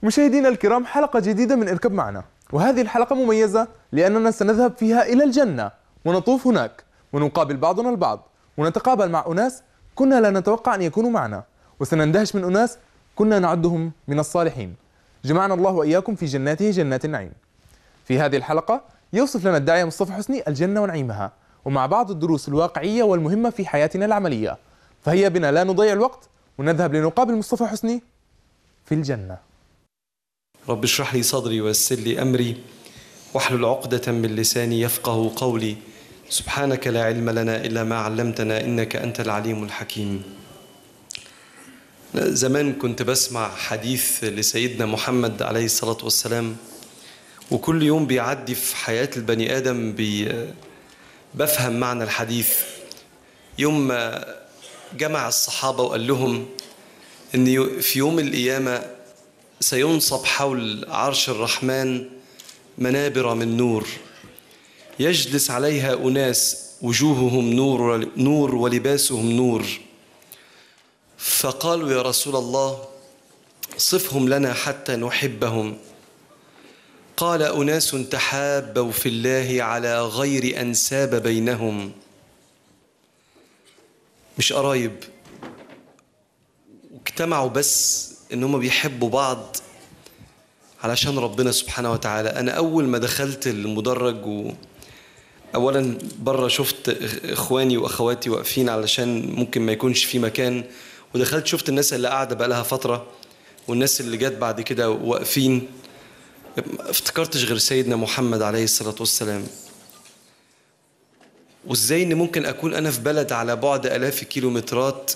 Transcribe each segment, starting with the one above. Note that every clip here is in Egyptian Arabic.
مشاهدينا الكرام حلقة جديدة من اركب معنا وهذه الحلقة مميزة لأننا سنذهب فيها إلى الجنة ونطوف هناك ونقابل بعضنا البعض ونتقابل مع أناس كنا لا نتوقع أن يكونوا معنا وسنندهش من أناس كنا نعدهم من الصالحين جمعنا الله وإياكم في جناته جنات النعيم في هذه الحلقة يوصف لنا الداعية مصطفى حسني الجنة ونعيمها ومع بعض الدروس الواقعية والمهمة في حياتنا العملية فهيا بنا لا نضيع الوقت ونذهب لنقابل مصطفى حسني في الجنة رب اشرح لي صدري ويسر لي أمري واحلل عقدة من لساني يفقه قولي سبحانك لا علم لنا إلا ما علمتنا إنك أنت العليم الحكيم زمان كنت بسمع حديث لسيدنا محمد عليه الصلاة والسلام وكل يوم بيعدي في حياة البني آدم بي بفهم معنى الحديث يوم ما جمع الصحابة وقال لهم إن في يوم القيامة سينصب حول عرش الرحمن منابر من نور يجلس عليها أناس وجوههم نور نور ولباسهم نور فقالوا يا رسول الله صفهم لنا حتى نحبهم قال أناس تحابوا في الله على غير أنساب بينهم مش قرايب واجتمعوا بس إن هم بيحبوا بعض علشان ربنا سبحانه وتعالى أنا أول ما دخلت المدرج و أولا بره شفت إخواني وأخواتي واقفين علشان ممكن ما يكونش في مكان ودخلت شفت الناس اللي قاعدة بقالها فترة والناس اللي جت بعد كده واقفين افتكرتش غير سيدنا محمد عليه الصلاة والسلام وازاي ان ممكن اكون انا في بلد على بعد الاف الكيلومترات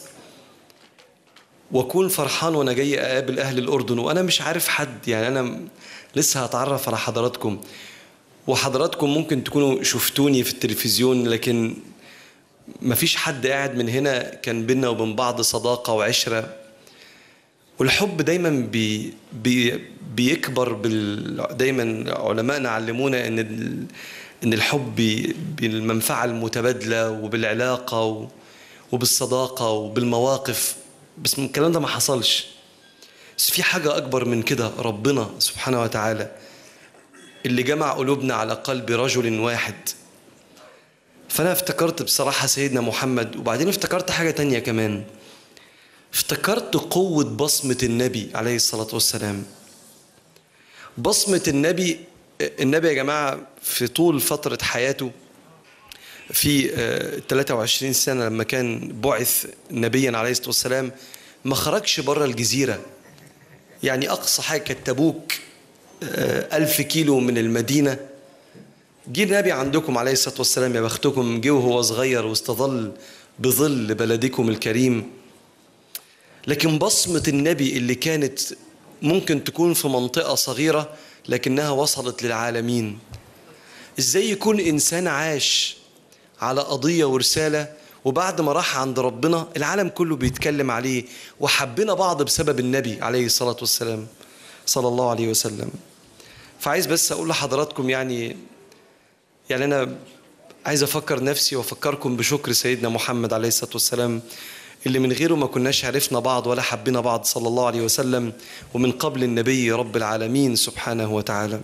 واكون فرحان وانا جاي اقابل اهل الاردن وانا مش عارف حد يعني انا لسه هتعرف على حضراتكم وحضراتكم ممكن تكونوا شفتوني في التلفزيون لكن مفيش حد قاعد من هنا كان بينا وبين بعض صداقة وعشرة والحب دايما بي بي بيكبر بال دايما علمائنا علمونا ان ال... ان الحب بي... بالمنفعه المتبادله وبالعلاقه و... وبالصداقه وبالمواقف بس الكلام ده ما حصلش بس في حاجه اكبر من كده ربنا سبحانه وتعالى اللي جمع قلوبنا على قلب رجل واحد فانا افتكرت بصراحه سيدنا محمد وبعدين افتكرت حاجه تانية كمان افتكرت قوة بصمة النبي عليه الصلاة والسلام بصمة النبي النبي يا جماعة في طول فترة حياته في 23 سنة لما كان بعث نبيا عليه الصلاة والسلام ما خرجش بره الجزيرة يعني أقصى حاجة كانت تبوك ألف كيلو من المدينة جه النبي عندكم عليه الصلاة والسلام يا بختكم جه وهو صغير واستظل بظل بلدكم الكريم لكن بصمة النبي اللي كانت ممكن تكون في منطقة صغيرة لكنها وصلت للعالمين ازاي يكون انسان عاش على قضية ورسالة وبعد ما راح عند ربنا العالم كله بيتكلم عليه وحبنا بعض بسبب النبي عليه الصلاة والسلام صلى الله عليه وسلم فعايز بس اقول لحضراتكم يعني يعني انا عايز افكر نفسي وافكركم بشكر سيدنا محمد عليه الصلاة والسلام اللي من غيره ما كناش عرفنا بعض ولا حبينا بعض صلى الله عليه وسلم ومن قبل النبي رب العالمين سبحانه وتعالى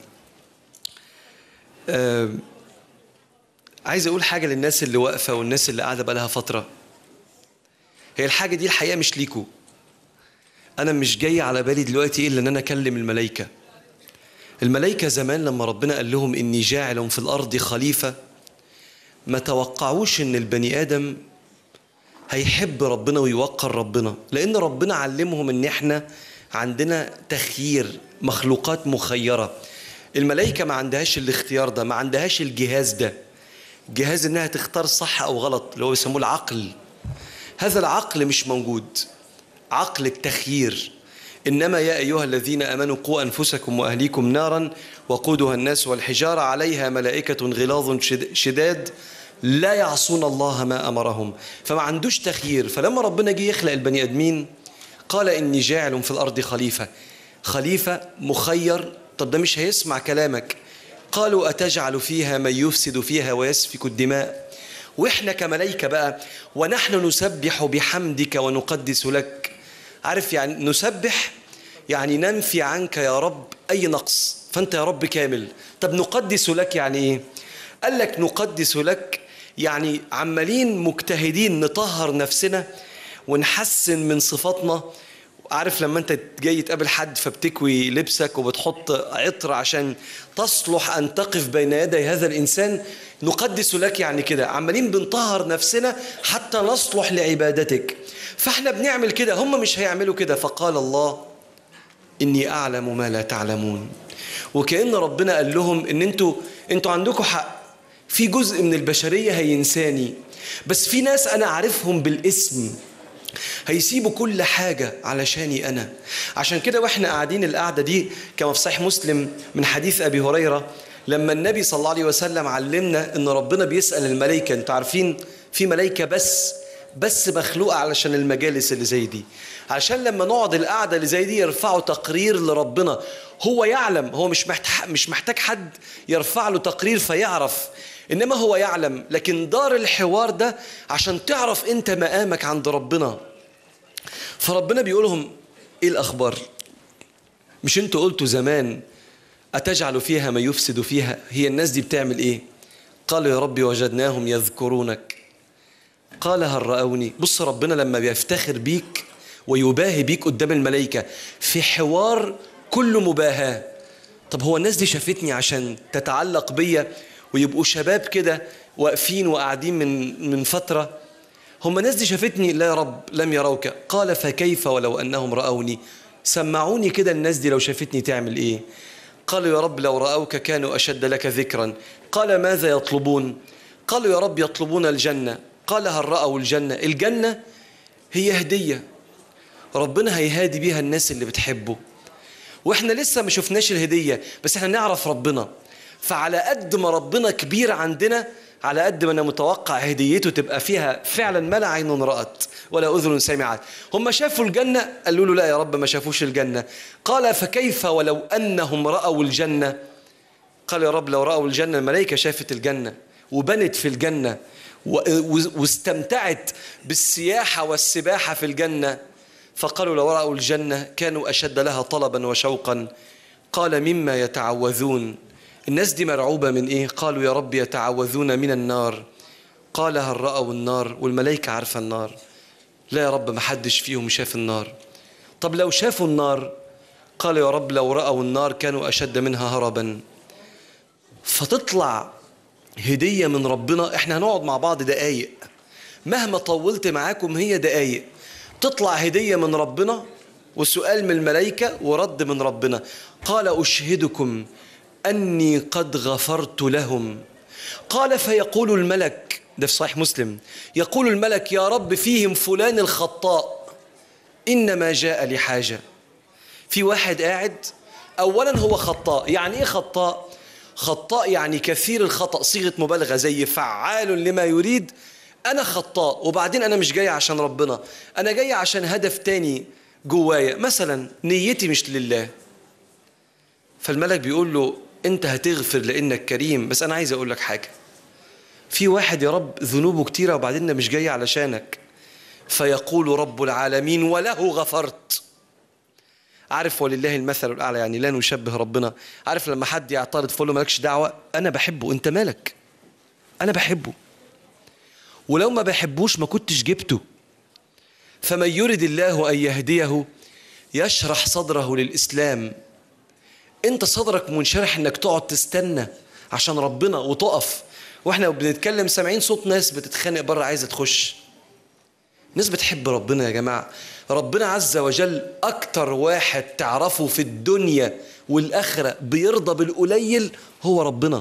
آه عايز اقول حاجه للناس اللي واقفه والناس اللي قاعده بقالها فتره هي الحاجه دي الحقيقه مش ليكوا انا مش جاي على بالي دلوقتي الا ان انا اكلم الملائكه الملائكه زمان لما ربنا قال لهم اني جاعل في الارض خليفه ما توقعوش ان البني ادم هيحب ربنا ويوقر ربنا لان ربنا علمهم ان احنا عندنا تخيير مخلوقات مخيره الملائكه ما عندهاش الاختيار ده ما عندهاش الجهاز ده جهاز انها تختار صح او غلط اللي هو بيسموه العقل هذا العقل مش موجود عقل التخيير انما يا ايها الذين امنوا قوا انفسكم واهليكم نارا وقودها الناس والحجاره عليها ملائكه غلاظ شداد لا يعصون الله ما امرهم فما عندوش تخيير فلما ربنا جه يخلق البني ادمين قال اني جاعل في الارض خليفه خليفه مخير طب ده مش هيسمع كلامك قالوا اتجعل فيها من يفسد فيها ويسفك الدماء واحنا كملائكه بقى ونحن نسبح بحمدك ونقدس لك عارف يعني نسبح يعني ننفي عنك يا رب أي نقص فأنت يا رب كامل طب نقدس لك يعني إيه قال لك نقدس لك يعني عمالين مجتهدين نطهر نفسنا ونحسن من صفاتنا عارف لما انت جاي تقابل حد فبتكوي لبسك وبتحط عطر عشان تصلح ان تقف بين يدي هذا الانسان نقدس لك يعني كده عمالين بنطهر نفسنا حتى نصلح لعبادتك فاحنا بنعمل كده هم مش هيعملوا كده فقال الله اني اعلم ما لا تعلمون وكأن ربنا قال لهم ان انتوا انتوا عندكم حق في جزء من البشرية هينساني بس في ناس انا عارفهم بالاسم هيسيبوا كل حاجة علشاني أنا عشان كده وإحنا قاعدين القعدة دي كما في صحيح مسلم من حديث أبي هريرة لما النبي صلى الله عليه وسلم علمنا إن ربنا بيسأل الملائكة أنتوا عارفين في ملائكة بس بس مخلوقة علشان المجالس اللي زي دي عشان لما نقعد القعدة اللي زي دي يرفعوا تقرير لربنا هو يعلم هو مش محتاج مش محتاج حد يرفع له تقرير فيعرف انما هو يعلم لكن دار الحوار ده عشان تعرف انت مقامك عند ربنا فربنا بيقول لهم ايه الاخبار مش انتوا قلتوا زمان اتجعل فيها ما يفسد فيها هي الناس دي بتعمل ايه قالوا يا ربي وجدناهم يذكرونك قال هل رأوني بص ربنا لما بيفتخر بيك ويباهي بيك قدام الملائكة في حوار كله مباهاة طب هو الناس دي شافتني عشان تتعلق بيا ويبقوا شباب كده واقفين وقاعدين من من فتره هم الناس دي شافتني لا يا رب لم يروك قال فكيف ولو انهم راوني سمعوني كده الناس دي لو شافتني تعمل ايه قالوا يا رب لو راوك كانوا اشد لك ذكرا قال ماذا يطلبون قالوا يا رب يطلبون الجنه قال هل راوا الجنه الجنه هي هديه ربنا هيهادي بيها الناس اللي بتحبه واحنا لسه ما شفناش الهديه بس احنا نعرف ربنا فعلى قد ما ربنا كبير عندنا على قد ما انا متوقع هديته تبقى فيها فعلا ما لا عين رأت ولا أذن سمعت هم شافوا الجنة قالوا له لا يا رب ما شافوش الجنة قال فكيف ولو أنهم رأوا الجنة قال يا رب لو رأوا الجنة الملائكة شافت الجنة وبنت في الجنة واستمتعت بالسياحة والسباحة في الجنة فقالوا لو رأوا الجنة كانوا أشد لها طلبا وشوقا قال مما يتعوذون الناس دي مرعوبة من إيه؟ قالوا يا رب يتعوذون من النار قال هل رأوا النار والملائكة عارفة النار لا يا رب ما حدش فيهم شاف النار طب لو شافوا النار قال يا رب لو رأوا النار كانوا أشد منها هربا فتطلع هدية من ربنا احنا هنقعد مع بعض دقايق مهما طولت معاكم هي دقايق تطلع هدية من ربنا وسؤال من الملائكة ورد من ربنا قال أشهدكم أني قد غفرت لهم قال فيقول الملك ده في صحيح مسلم يقول الملك يا رب فيهم فلان الخطاء إنما جاء لحاجة في واحد قاعد أولا هو خطاء يعني إيه خطاء خطاء يعني كثير الخطأ صيغة مبالغة زي فعال لما يريد أنا خطاء وبعدين أنا مش جاي عشان ربنا أنا جاي عشان هدف تاني جوايا مثلا نيتي مش لله فالملك بيقول له انت هتغفر لانك كريم بس انا عايز اقول لك حاجه في واحد يا رب ذنوبه كتيره وبعدين ده مش جاي علشانك فيقول رب العالمين وله غفرت عارف ولله المثل الاعلى يعني لا نشبه ربنا عارف لما حد يعترض فقول له مالكش دعوه انا بحبه انت مالك انا بحبه ولو ما بحبوش ما كنتش جبته فمن يرد الله ان يهديه يشرح صدره للاسلام انت صدرك منشرح انك تقعد تستنى عشان ربنا وتقف واحنا بنتكلم سامعين صوت ناس بتتخانق بره عايزه تخش ناس بتحب ربنا يا جماعه ربنا عز وجل اكتر واحد تعرفه في الدنيا والاخره بيرضى بالقليل هو ربنا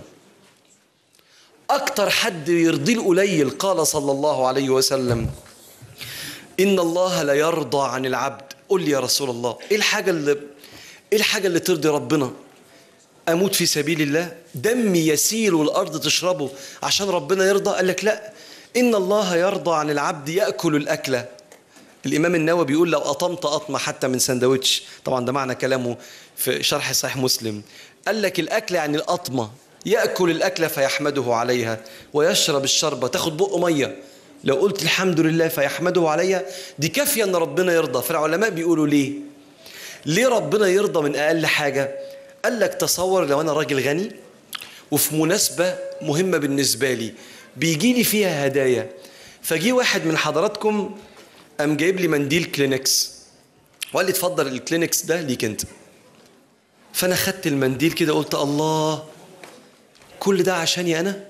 اكتر حد يرضيه القليل قال صلى الله عليه وسلم ان الله لا يرضى عن العبد قل لي يا رسول الله ايه الحاجه اللي ايه الحاجه اللي ترضي ربنا اموت في سبيل الله دمي يسيل والارض تشربه عشان ربنا يرضى قال لك لا ان الله يرضى عن العبد ياكل الاكله الامام النووي بيقول لو قطمت قطمه حتى من سندوتش طبعا ده معنى كلامه في شرح صحيح مسلم قال لك الاكل يعني القطمه ياكل الاكله فيحمده عليها ويشرب الشربه تاخد بق ميه لو قلت الحمد لله فيحمده عليها دي كافيه ان ربنا يرضى فالعلماء بيقولوا ليه ليه ربنا يرضى من اقل حاجه قال لك تصور لو انا راجل غني وفي مناسبه مهمه بالنسبه لي بيجي لي فيها هدايا فجي واحد من حضراتكم قام جايب لي منديل كلينكس وقال لي اتفضل الكلينكس ده ليك انت فانا خدت المنديل كده قلت الله كل ده عشاني انا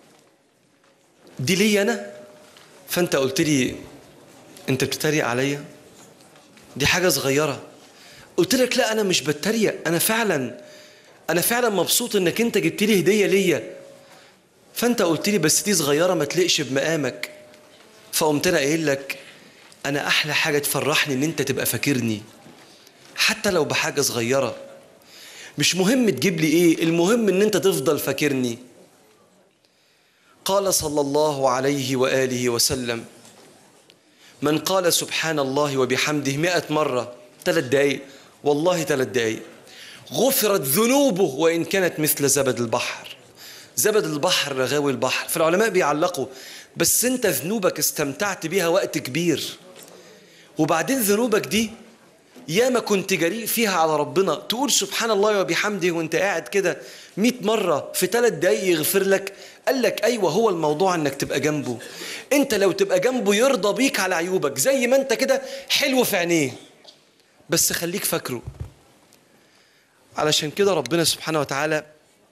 دي ليا انا فانت قلت لي انت بتتريق عليا دي حاجه صغيره قلت لك لا انا مش بتريق انا فعلا انا فعلا مبسوط انك انت جبت لي هديه ليا فانت قلت لي بس دي صغيره ما تليقش بمقامك فقمت انا قايل لك انا احلى حاجه تفرحني ان انت تبقى فاكرني حتى لو بحاجه صغيره مش مهم تجيب لي ايه المهم ان انت تفضل فاكرني قال صلى الله عليه واله وسلم من قال سبحان الله وبحمده مئة مرة ثلاث دقايق والله ثلاث دقايق غفرت ذنوبه وإن كانت مثل زبد البحر زبد البحر رغاوي البحر فالعلماء بيعلقوا بس انت ذنوبك استمتعت بيها وقت كبير وبعدين ذنوبك دي ياما كنت جريء فيها على ربنا تقول سبحان الله وبحمده وانت قاعد كده مئة مرة في ثلاث دقايق يغفر لك قال لك أيوة هو الموضوع انك تبقى جنبه انت لو تبقى جنبه يرضى بيك على عيوبك زي ما انت كده حلو في عينيه بس خليك فاكره علشان كده ربنا سبحانه وتعالى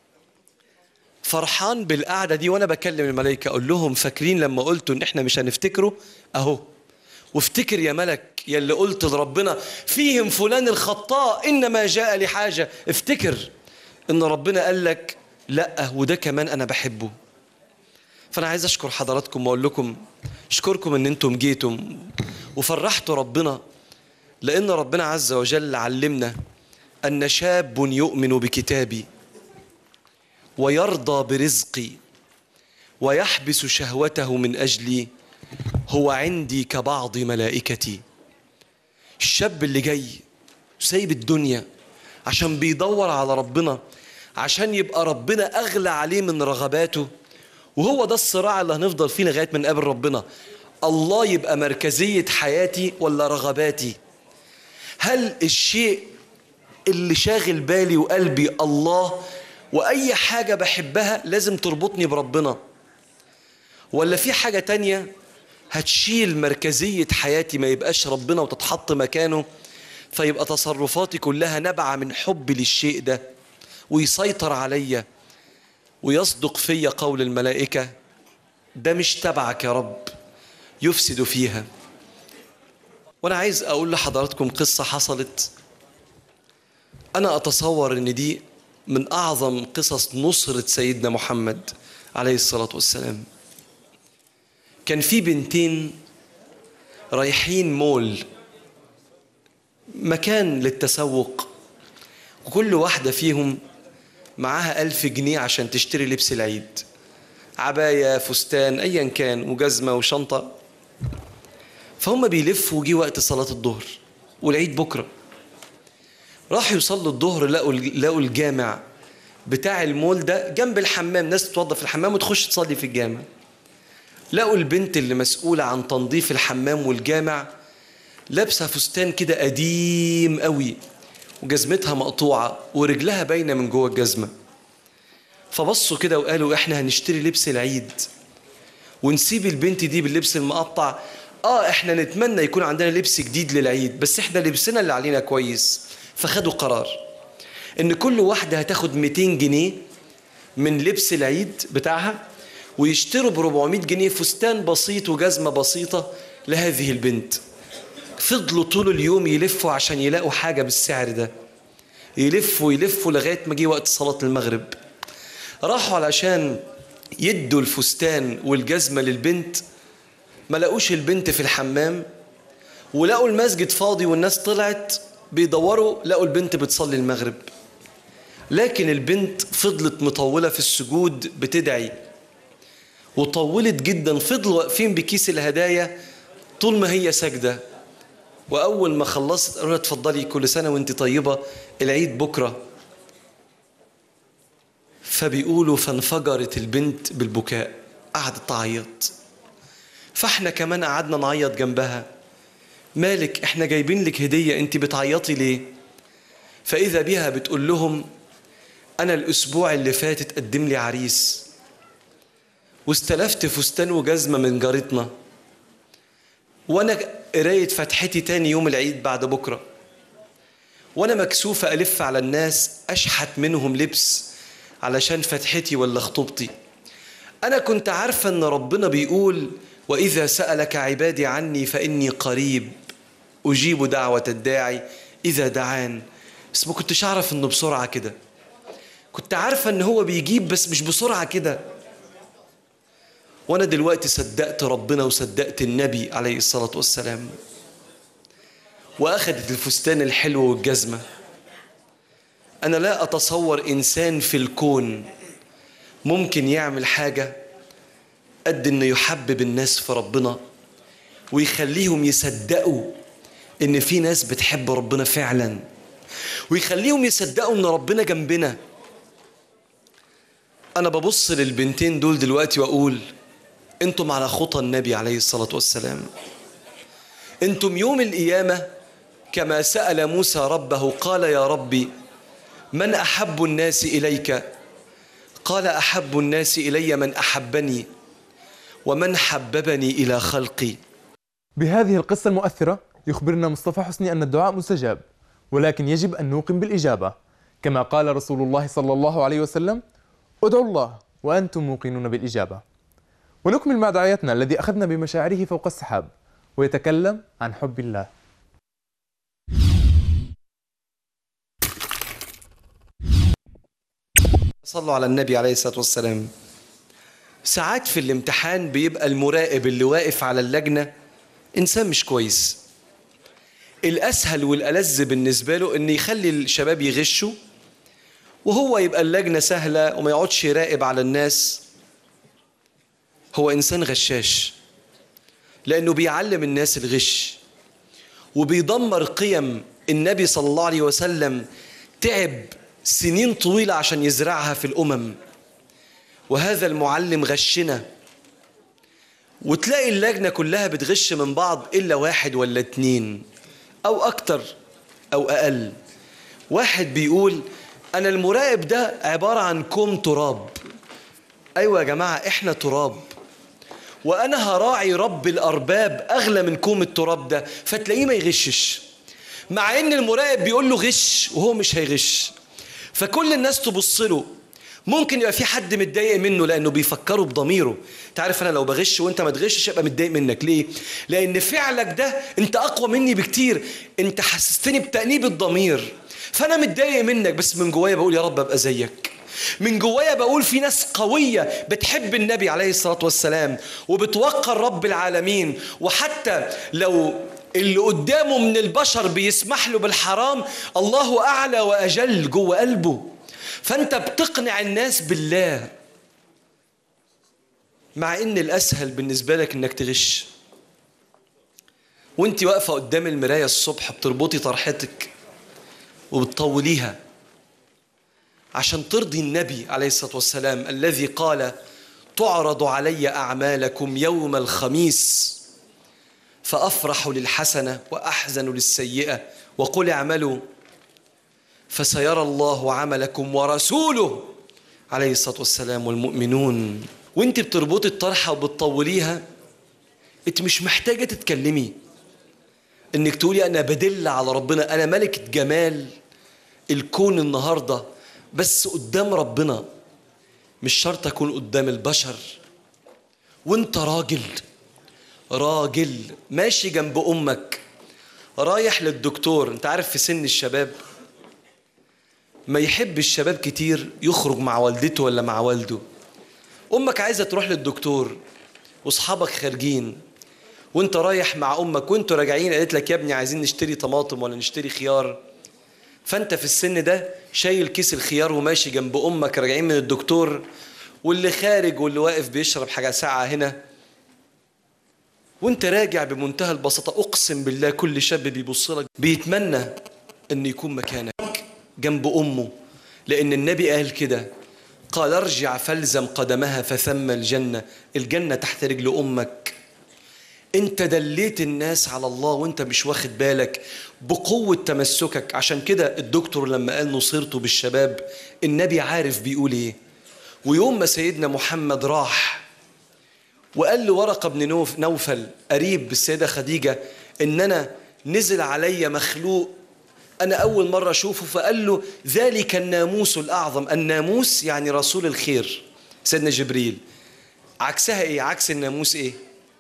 فرحان بالقعدة دي وأنا بكلم الملائكة أقول لهم فاكرين لما قلتوا إن إحنا مش هنفتكره أهو وافتكر يا ملك يا اللي قلت لربنا فيهم فلان الخطاء إنما جاء لحاجة افتكر إن ربنا قال لك لأ وده كمان أنا بحبه فأنا عايز أشكر حضراتكم وأقول لكم أشكركم إن أنتم جيتم وفرحتوا ربنا لأن ربنا عز وجل علمنا أن شاب يؤمن بكتابي ويرضى برزقي ويحبس شهوته من أجلي هو عندي كبعض ملائكتي الشاب اللي جاي سايب الدنيا عشان بيدور على ربنا عشان يبقى ربنا أغلى عليه من رغباته وهو ده الصراع اللي هنفضل فيه لغاية من قبل ربنا الله يبقى مركزية حياتي ولا رغباتي هل الشيء اللي شاغل بالي وقلبي الله وأي حاجة بحبها لازم تربطني بربنا ولا في حاجة تانية هتشيل مركزية حياتي ما يبقاش ربنا وتتحط مكانه فيبقى تصرفاتي كلها نبعة من حبي للشيء ده ويسيطر عليا ويصدق فيا قول الملائكة ده مش تبعك يا رب يفسد فيها وانا عايز اقول لحضراتكم قصة حصلت انا اتصور ان دي من اعظم قصص نصرة سيدنا محمد عليه الصلاة والسلام كان في بنتين رايحين مول مكان للتسوق وكل واحدة فيهم معاها ألف جنيه عشان تشتري لبس العيد عباية فستان أيا كان وجزمة وشنطة فهم بيلفوا وجي وقت صلاة الظهر والعيد بكرة راحوا يصلوا الظهر لقوا لقوا الجامع بتاع المول ده جنب الحمام ناس تتوضى في الحمام وتخش تصلي في الجامع لقوا البنت اللي مسؤولة عن تنظيف الحمام والجامع لابسة فستان كده قديم قوي وجزمتها مقطوعة ورجلها باينة من جوه الجزمة فبصوا كده وقالوا احنا هنشتري لبس العيد ونسيب البنت دي باللبس المقطع اه احنا نتمنى يكون عندنا لبس جديد للعيد بس احنا لبسنا اللي علينا كويس فخدوا قرار ان كل واحدة هتاخد 200 جنيه من لبس العيد بتاعها ويشتروا ب 400 جنيه فستان بسيط وجزمة بسيطة لهذه البنت فضلوا طول اليوم يلفوا عشان يلاقوا حاجة بالسعر ده يلفوا يلفوا لغاية ما جه وقت صلاة المغرب راحوا علشان يدوا الفستان والجزمة للبنت ما لقوش البنت في الحمام ولقوا المسجد فاضي والناس طلعت بيدوروا لقوا البنت بتصلي المغرب لكن البنت فضلت مطولة في السجود بتدعي وطولت جدا فضلوا واقفين بكيس الهدايا طول ما هي ساجدة وأول ما خلصت قالوا لها اتفضلي كل سنة وانت طيبة العيد بكرة فبيقولوا فانفجرت البنت بالبكاء قعدت تعيط فاحنا كمان قعدنا نعيط جنبها مالك احنا جايبين لك هدية انت بتعيطي ليه فإذا بها بتقول لهم أنا الأسبوع اللي فات اتقدم لي عريس واستلفت فستان وجزمة من جارتنا وأنا قراية فتحتي تاني يوم العيد بعد بكرة وأنا مكسوفة ألف على الناس أشحت منهم لبس علشان فتحتي ولا خطوبتي أنا كنت عارفة إن ربنا بيقول وإذا سألك عبادي عني فإني قريب أجيب دعوة الداعي إذا دعان بس ما كنتش أعرف إنه بسرعة كده كنت عارفة إن هو بيجيب بس مش بسرعة كده وأنا دلوقتي صدقت ربنا وصدقت النبي عليه الصلاة والسلام وأخذت الفستان الحلو والجزمة أنا لا أتصور إنسان في الكون ممكن يعمل حاجة قد إنه يحبب الناس في ربنا ويخليهم يصدقوا إن في ناس بتحب ربنا فعلا ويخليهم يصدقوا إن ربنا جنبنا أنا ببص للبنتين دول دلوقتي وأقول أنتم على خطى النبي عليه الصلاة والسلام أنتم يوم القيامة كما سأل موسى ربه قال يا ربي من أحب الناس إليك قال أحب الناس إلي من أحبني ومن حببني إلى خلقي بهذه القصة المؤثرة يخبرنا مصطفى حسني أن الدعاء مستجاب ولكن يجب أن نوقن بالإجابة كما قال رسول الله صلى الله عليه وسلم ادعوا الله وأنتم موقنون بالإجابة ونكمل مع دعايتنا الذي أخذنا بمشاعره فوق السحاب ويتكلم عن حب الله صلوا على النبي عليه الصلاة والسلام ساعات في الامتحان بيبقى المراقب اللي واقف على اللجنة إنسان مش كويس الأسهل والألذ بالنسبة له إن يخلي الشباب يغشوا وهو يبقى اللجنة سهلة وما يقعدش يراقب على الناس هو إنسان غشاش لأنه بيعلم الناس الغش وبيدمر قيم النبي صلى الله عليه وسلم تعب سنين طويلة عشان يزرعها في الأمم وهذا المعلم غشنا وتلاقي اللجنة كلها بتغش من بعض إلا واحد ولا اتنين أو أكتر أو أقل واحد بيقول أنا المراقب ده عبارة عن كوم تراب أيوة يا جماعة إحنا تراب وأنا هراعي رب الأرباب أغلى من كوم التراب ده فتلاقيه ما يغشش مع إن المراقب بيقول له غش وهو مش هيغش فكل الناس تبص له ممكن يبقى في حد متضايق منه لانه بيفكره بضميره انت عارف انا لو بغش وانت ما تغشش ابقى متضايق منك ليه لان فعلك ده انت اقوى مني بكتير انت حسستني بتانيب الضمير فانا متضايق منك بس من جوايا بقول يا رب ابقى زيك من جوايا بقول في ناس قوية بتحب النبي عليه الصلاة والسلام وبتوقر رب العالمين وحتى لو اللي قدامه من البشر بيسمح له بالحرام الله أعلى وأجل جوه قلبه فأنت بتقنع الناس بالله مع إن الأسهل بالنسبة لك إنك تغش وانت واقفة قدام المراية الصبح بتربطي طرحتك وبتطوليها عشان ترضي النبي عليه الصلاة والسلام الذي قال تعرض علي أعمالكم يوم الخميس فافرح للحسنه واحزن للسيئه وقل اعملوا فسيرى الله عملكم ورسوله عليه الصلاه والسلام والمؤمنون وانت بتربطي الطرحه وبتطوليها انت مش محتاجه تتكلمي انك تقولي انا بدل على ربنا انا ملكه جمال الكون النهارده بس قدام ربنا مش شرط اكون قدام البشر وانت راجل راجل ماشي جنب امك رايح للدكتور انت عارف في سن الشباب ما يحب الشباب كتير يخرج مع والدته ولا مع والده امك عايزه تروح للدكتور واصحابك خارجين وانت رايح مع امك وانتوا راجعين قالت لك يا ابني عايزين نشتري طماطم ولا نشتري خيار فانت في السن ده شايل كيس الخيار وماشي جنب امك راجعين من الدكتور واللي خارج واللي واقف بيشرب حاجه ساعه هنا وانت راجع بمنتهى البساطة أقسم بالله كل شاب بيبص لك بيتمنى أن يكون مكانك جنب أمه لأن النبي قال كده قال ارجع فالزم قدمها فثم الجنة الجنة تحت رجل أمك انت دليت الناس على الله وانت مش واخد بالك بقوة تمسكك عشان كده الدكتور لما قال نصرت بالشباب النبي عارف بيقول ايه ويوم ما سيدنا محمد راح وقال له ورقة بن نوف نوفل قريب بالسيدة خديجة إن أنا نزل علي مخلوق أنا أول مرة أشوفه فقال له ذلك الناموس الأعظم الناموس يعني رسول الخير سيدنا جبريل عكسها إيه عكس الناموس إيه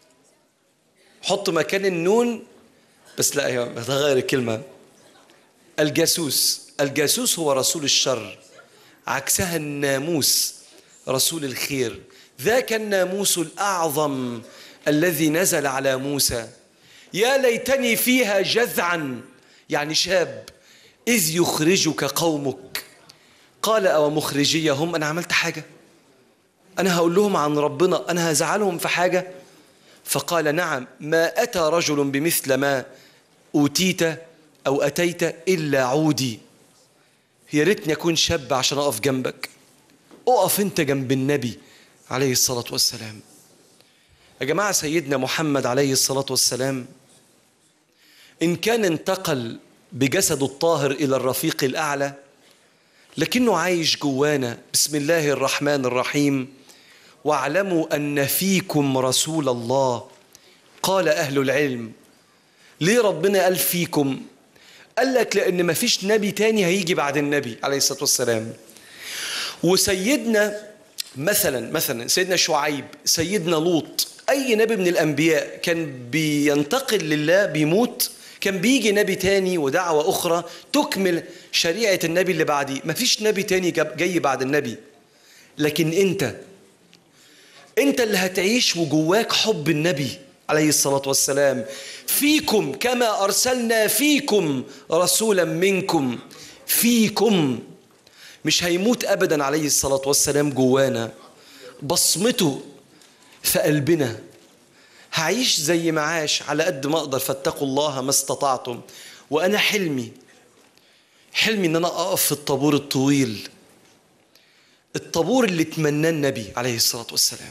حط مكان النون بس لا هي هتغير الكلمة الجاسوس الجاسوس هو رسول الشر عكسها الناموس رسول الخير ذاك الناموس الأعظم الذي نزل على موسى يا ليتني فيها جذعا يعني شاب إذ يخرجك قومك قال أو مخرجيهم أنا عملت حاجة أنا هقول لهم عن ربنا أنا هزعلهم في حاجة فقال نعم ما أتى رجل بمثل ما أوتيت أو أتيت إلا عودي يا ريتني أكون شاب عشان أقف جنبك أقف أنت جنب النبي عليه الصلاة والسلام يا جماعة سيدنا محمد عليه الصلاة والسلام إن كان انتقل بجسده الطاهر إلى الرفيق الأعلى لكنه عايش جوانا بسم الله الرحمن الرحيم واعلموا أن فيكم رسول الله قال أهل العلم ليه ربنا قال فيكم قال لك لأن ما فيش نبي تاني هيجي بعد النبي عليه الصلاة والسلام وسيدنا مثلا مثلا سيدنا شعيب سيدنا لوط اي نبي من الانبياء كان بينتقل لله بيموت كان بيجي نبي تاني ودعوة أخرى تكمل شريعة النبي اللي بعديه مفيش نبي تاني جاي بعد النبي لكن أنت أنت اللي هتعيش وجواك حب النبي عليه الصلاة والسلام فيكم كما أرسلنا فيكم رسولا منكم فيكم مش هيموت ابدا عليه الصلاه والسلام جوانا بصمته في قلبنا هعيش زي ما عاش على قد ما اقدر فاتقوا الله ما استطعتم وانا حلمي حلمي ان انا اقف في الطابور الطويل الطابور اللي اتمناه النبي عليه الصلاه والسلام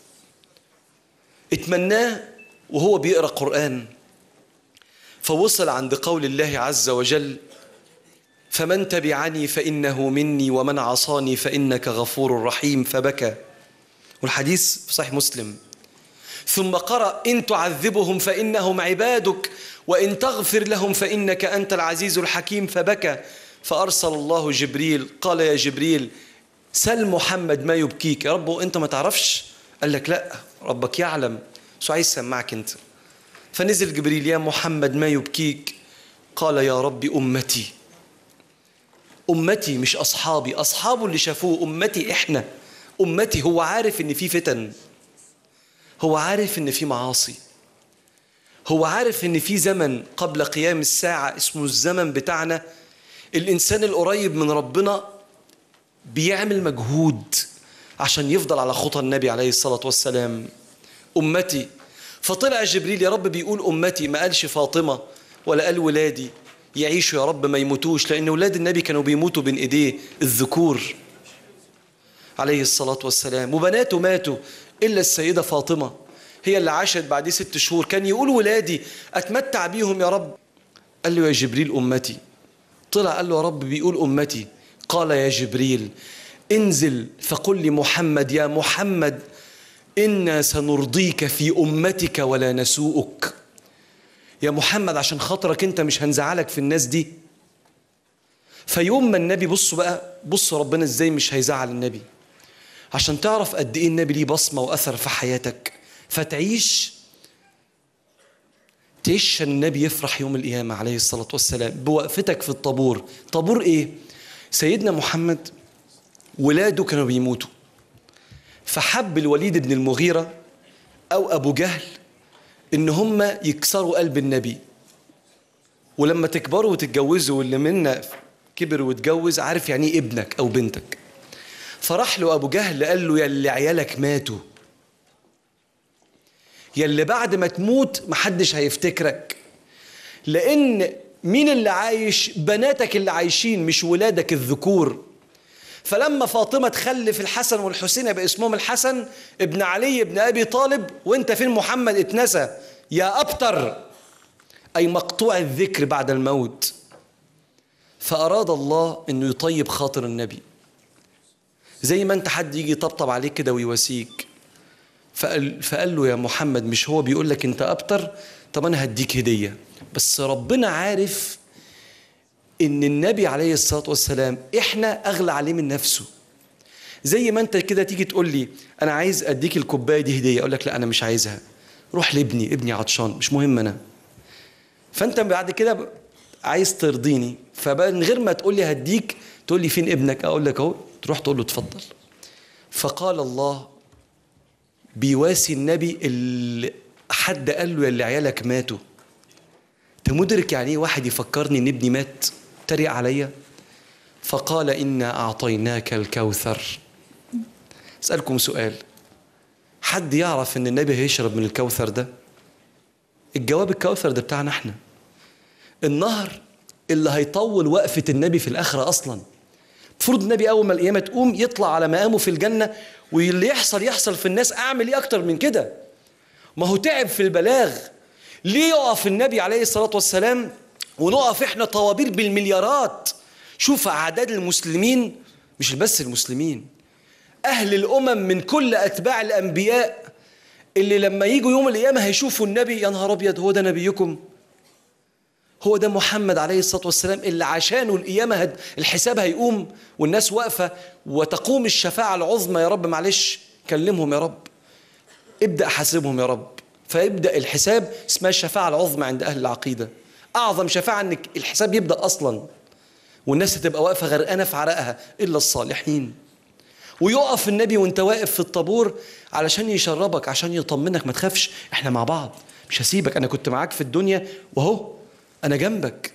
اتمناه وهو بيقرا قران فوصل عند قول الله عز وجل فمن تبعني فانه مني ومن عصاني فانك غفور رحيم فبكى والحديث في صحيح مسلم ثم قرا ان تعذبهم فانهم عبادك وان تغفر لهم فانك انت العزيز الحكيم فبكى فارسل الله جبريل قال يا جبريل سل محمد ما يبكيك يا رب انت ما تعرفش قال لك لا ربك يعلم بس عايز يسمعك انت فنزل جبريل يا محمد ما يبكيك قال يا رب امتي أمتي مش أصحابي أصحابه اللي شافوه أمتي إحنا أمتي هو عارف إن في فتن هو عارف إن في معاصي هو عارف إن في زمن قبل قيام الساعة اسمه الزمن بتاعنا الإنسان القريب من ربنا بيعمل مجهود عشان يفضل على خطى النبي عليه الصلاة والسلام أمتي فطلع جبريل يا رب بيقول أمتي ما قالش فاطمة ولا قال ولادي يعيشوا يا رب ما يموتوش لأن أولاد النبي كانوا بيموتوا بين إيديه الذكور عليه الصلاة والسلام وبناته ماتوا إلا السيدة فاطمة هي اللي عاشت بعديه ست شهور كان يقول ولادي أتمتع بيهم يا رب قال له يا جبريل أمتي طلع قال له يا رب بيقول أمتي قال يا جبريل انزل فقل لمحمد يا محمد إنا سنرضيك في أمتك ولا نسوءك يا محمد عشان خاطرك انت مش هنزعلك في الناس دي فيوم ما النبي بصوا بقى بصوا ربنا ازاي مش هيزعل النبي عشان تعرف قد ايه النبي ليه بصمه واثر في حياتك فتعيش تعيش النبي يفرح يوم القيامه عليه الصلاه والسلام بوقفتك في الطابور طابور ايه سيدنا محمد ولاده كانوا بيموتوا فحب الوليد بن المغيره او ابو جهل ان هم يكسروا قلب النبي ولما تكبروا وتتجوزوا واللي منا كبر واتجوز عارف يعني ايه ابنك او بنتك فراح له ابو جهل قال له يا اللي عيالك ماتوا يا اللي بعد ما تموت محدش هيفتكرك لان مين اللي عايش بناتك اللي عايشين مش ولادك الذكور فلما فاطمة تخلف الحسن والحسين يبقى اسمهم الحسن ابن علي ابن أبي طالب وانت فين محمد اتنسى يا أبتر أي مقطوع الذكر بعد الموت فأراد الله أنه يطيب خاطر النبي زي ما أنت حد يجي يطبطب عليك كده ويواسيك فقال, فقال له يا محمد مش هو بيقول لك أنت أبتر طب أنا هديك هدية بس ربنا عارف ان النبي عليه الصلاه والسلام احنا اغلى عليه من نفسه زي ما انت كده تيجي تقول لي انا عايز اديك الكوبايه دي هديه اقول لك لا انا مش عايزها روح لابني ابني عطشان مش مهم انا فانت بعد كده عايز ترضيني فمن غير ما تقول لي هديك تقول لي فين ابنك اقول لك اهو تروح تقول له اتفضل فقال الله بيواسي النبي اللي حد قال له يا اللي عيالك ماتوا انت مدرك يعني ايه واحد يفكرني ان ابني مات تريق عليا فقال انا اعطيناك الكوثر اسالكم سؤال حد يعرف ان النبي هيشرب من الكوثر ده الجواب الكوثر ده بتاعنا احنا النهر اللي هيطول وقفة النبي في الآخرة أصلا المفروض النبي أول ما القيامة تقوم يطلع على مقامه في الجنة واللي يحصل يحصل في الناس أعمل إيه أكتر من كده ما هو تعب في البلاغ ليه يقف النبي عليه الصلاة والسلام ونقف احنا طوابير بالمليارات شوف أعداد المسلمين مش بس المسلمين أهل الأمم من كل أتباع الأنبياء اللي لما يجوا يوم القيامة هيشوفوا النبي يا نهار أبيض هو ده نبيكم هو ده محمد عليه الصلاة والسلام اللي عشانه القيامة هد الحساب هيقوم والناس واقفة وتقوم الشفاعة العظمى يا رب معلش كلمهم يا رب ابدأ حاسبهم يا رب فيبدأ الحساب اسمها الشفاعة العظمى عند أهل العقيدة أعظم شفاعة أن الحساب يبدأ أصلا والناس هتبقى واقفة غرقانة في عرقها إلا الصالحين ويقف النبي وانت واقف في الطابور علشان يشربك عشان يطمنك ما تخافش احنا مع بعض مش هسيبك انا كنت معاك في الدنيا وهو انا جنبك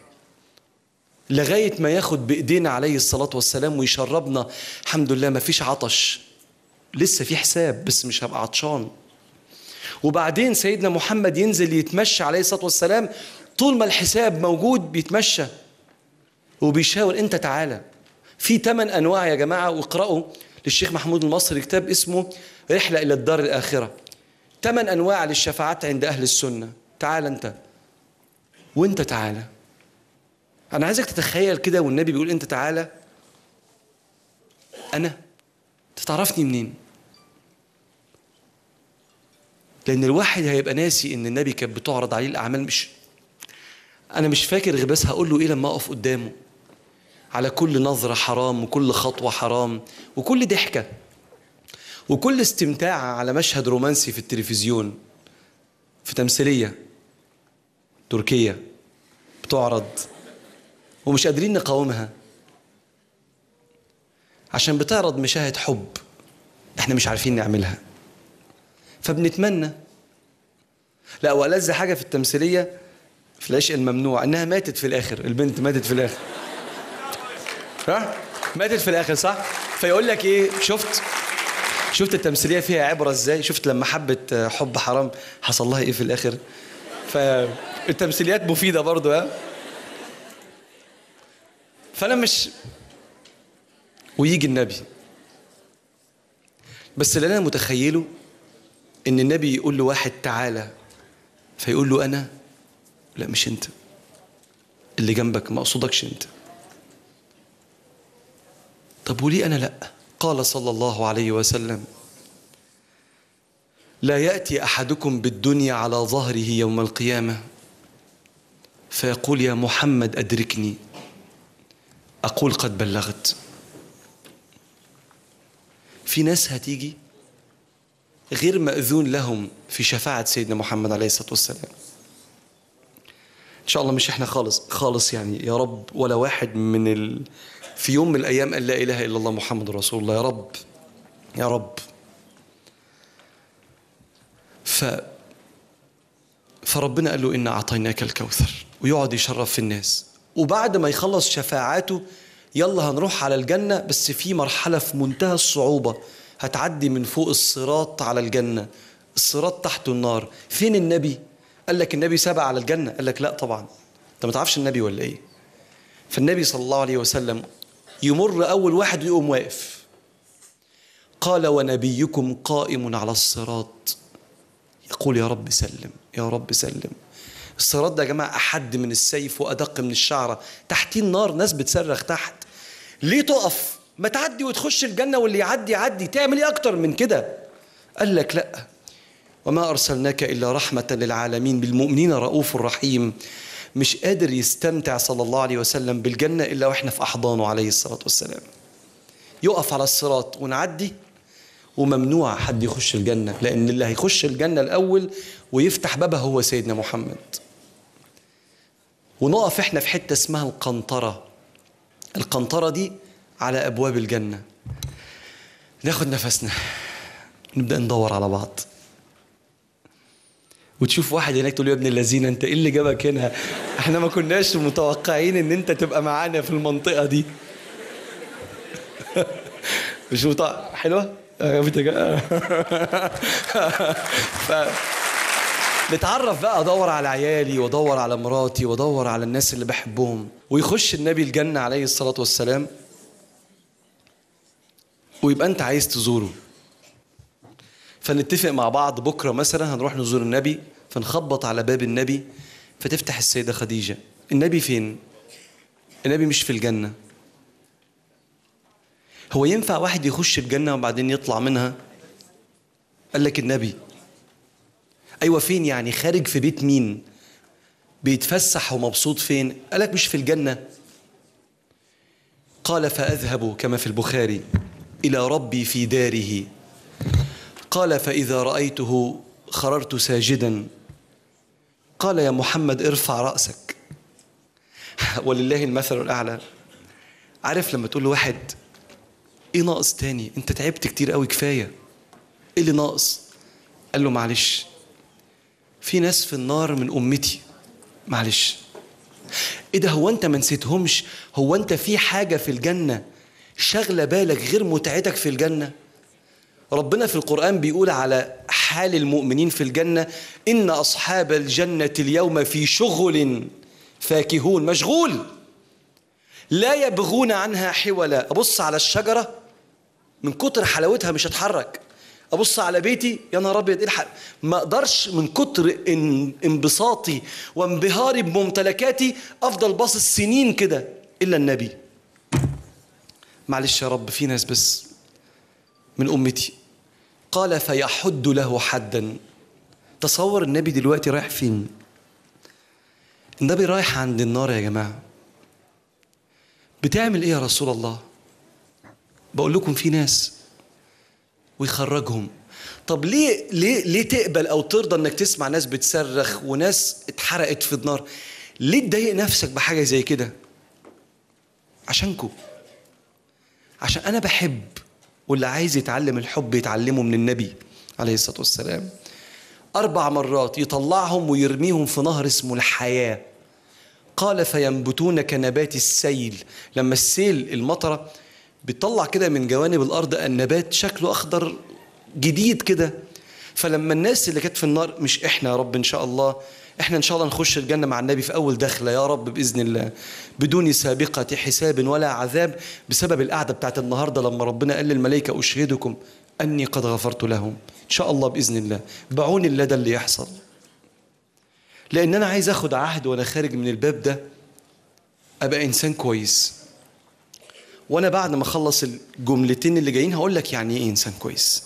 لغاية ما ياخد بإيدينا عليه الصلاة والسلام ويشربنا الحمد لله ما فيش عطش لسه في حساب بس مش هبقى عطشان وبعدين سيدنا محمد ينزل يتمشى عليه الصلاة والسلام طول ما الحساب موجود بيتمشى وبيشاور انت تعالى في ثمان انواع يا جماعه واقرأوا للشيخ محمود المصري كتاب اسمه رحله الى الدار الاخره ثمان انواع للشفاعات عند اهل السنه تعال انت وانت تعالى انا عايزك تتخيل كده والنبي بيقول انت تعالى انا تعرفني منين لان الواحد هيبقى ناسي ان النبي كانت بتعرض عليه الاعمال مش انا مش فاكر غير بس هقول له ايه لما اقف قدامه على كل نظرة حرام وكل خطوة حرام وكل ضحكة وكل استمتاع على مشهد رومانسي في التلفزيون في تمثيلية تركية بتعرض ومش قادرين نقاومها عشان بتعرض مشاهد حب احنا مش عارفين نعملها فبنتمنى لا والذ حاجة في التمثيلية في العشق الممنوع انها ماتت في الاخر البنت ماتت في الاخر ها ماتت في الاخر صح فيقول لك ايه شفت شفت التمثيليه فيها عبره ازاي شفت لما حبت حب حرام حصل لها ايه في الاخر فالتمثيليات مفيده برضو ها فانا مش ويجي النبي بس اللي انا متخيله ان النبي يقول له واحد تعالى فيقول له انا لا مش انت اللي جنبك ما اقصدكش انت طب وليه انا لا قال صلى الله عليه وسلم لا ياتي احدكم بالدنيا على ظهره يوم القيامه فيقول يا محمد ادركني اقول قد بلغت في ناس هتيجي غير ماذون لهم في شفاعه سيدنا محمد عليه الصلاه والسلام ان شاء الله مش احنا خالص خالص يعني يا رب ولا واحد من ال... في يوم من الايام قال لا اله الا الله محمد رسول الله يا رب يا رب ف فربنا قال له انا اعطيناك الكوثر ويقعد يشرف في الناس وبعد ما يخلص شفاعاته يلا هنروح على الجنه بس في مرحله في منتهى الصعوبه هتعدي من فوق الصراط على الجنه الصراط تحته النار فين النبي قال لك النبي سبع على الجنه قال لك لا طبعا انت ما تعرفش النبي ولا ايه فالنبي صلى الله عليه وسلم يمر أول واحد ويقوم واقف قال ونبيكم قائم على الصراط يقول يا رب سلم يا رب سلم الصراط ده يا جماعة أحد من السيف وأدق من الشعرة تحتيه النار ناس بتصرخ تحت ليه تقف ما تعدي وتخش الجنة واللي يعدي يعدي تعمل ايه أكتر من كده قال لك لأ وما أرسلناك إلا رحمة للعالمين بالمؤمنين رؤوف رحيم مش قادر يستمتع صلى الله عليه وسلم بالجنة إلا وإحنا في أحضانه عليه الصلاة والسلام يقف على الصراط ونعدي وممنوع حد يخش الجنة لأن اللي هيخش الجنة الأول ويفتح بابها هو سيدنا محمد ونقف احنا في حتة اسمها القنطرة القنطرة دي على أبواب الجنة ناخد نفسنا نبدأ ندور على بعض وتشوف واحد هناك تقول له يا ابن الذين انت ايه اللي جابك هنا احنا ما كناش متوقعين ان انت تبقى معانا في المنطقة دي مش متوقع حلوة ف... نتعرف بقى ادور على عيالي وادور على مراتي وادور على الناس اللي بحبهم ويخش النبي الجنة عليه الصلاة والسلام ويبقى انت عايز تزوره فنتفق مع بعض بكرة مثلا هنروح نزور النبي فنخبط على باب النبي فتفتح السيدة خديجة النبي فين؟ النبي مش في الجنة هو ينفع واحد يخش الجنة وبعدين يطلع منها؟ قال لك النبي أيوة فين يعني خارج في بيت مين؟ بيتفسح ومبسوط فين؟ قال لك مش في الجنة قال فأذهب كما في البخاري إلى ربي في داره قال فإذا رأيته خررت ساجدا قال يا محمد ارفع رأسك ولله المثل الأعلى عارف لما تقول لواحد ايه ناقص تاني انت تعبت كتير قوي كفاية ايه اللي ناقص قال له معلش في ناس في النار من أمتي معلش ايه ده هو انت ما نسيتهمش هو انت في حاجة في الجنة شغلة بالك غير متعتك في الجنة ربنا في القرآن بيقول على حال المؤمنين في الجنة إن أصحاب الجنة اليوم في شغل فاكهون مشغول لا يبغون عنها حولا أبص على الشجرة من كتر حلاوتها مش هتحرك أبص على بيتي يا نهار أبيض الحق ما أقدرش من كتر إن انبساطي وانبهاري بممتلكاتي أفضل باصص سنين كده إلا النبي معلش يا رب في ناس بس من أمتي قال فيحد له حدا تصور النبي دلوقتي رايح فين النبي رايح عند النار يا جماعة بتعمل ايه يا رسول الله بقول لكم في ناس ويخرجهم طب ليه ليه ليه تقبل او ترضى انك تسمع ناس بتصرخ وناس اتحرقت في النار ليه تضايق نفسك بحاجه زي كده عشانكو عشان انا بحب واللي عايز يتعلم الحب يتعلمه من النبي عليه الصلاة والسلام أربع مرات يطلعهم ويرميهم في نهر اسمه الحياة قال فينبتون كنبات السيل لما السيل المطرة بتطلع كده من جوانب الأرض النبات شكله أخضر جديد كده فلما الناس اللي كانت في النار مش احنا يا رب ان شاء الله احنا ان شاء الله نخش الجنه مع النبي في اول دخله يا رب باذن الله بدون سابقه حساب ولا عذاب بسبب القعده بتاعت النهارده لما ربنا قال للملائكه اشهدكم اني قد غفرت لهم ان شاء الله باذن الله بعون الله ده اللي يحصل لان انا عايز اخد عهد وانا خارج من الباب ده ابقى انسان كويس وانا بعد ما اخلص الجملتين اللي جايين هقول لك يعني ايه انسان كويس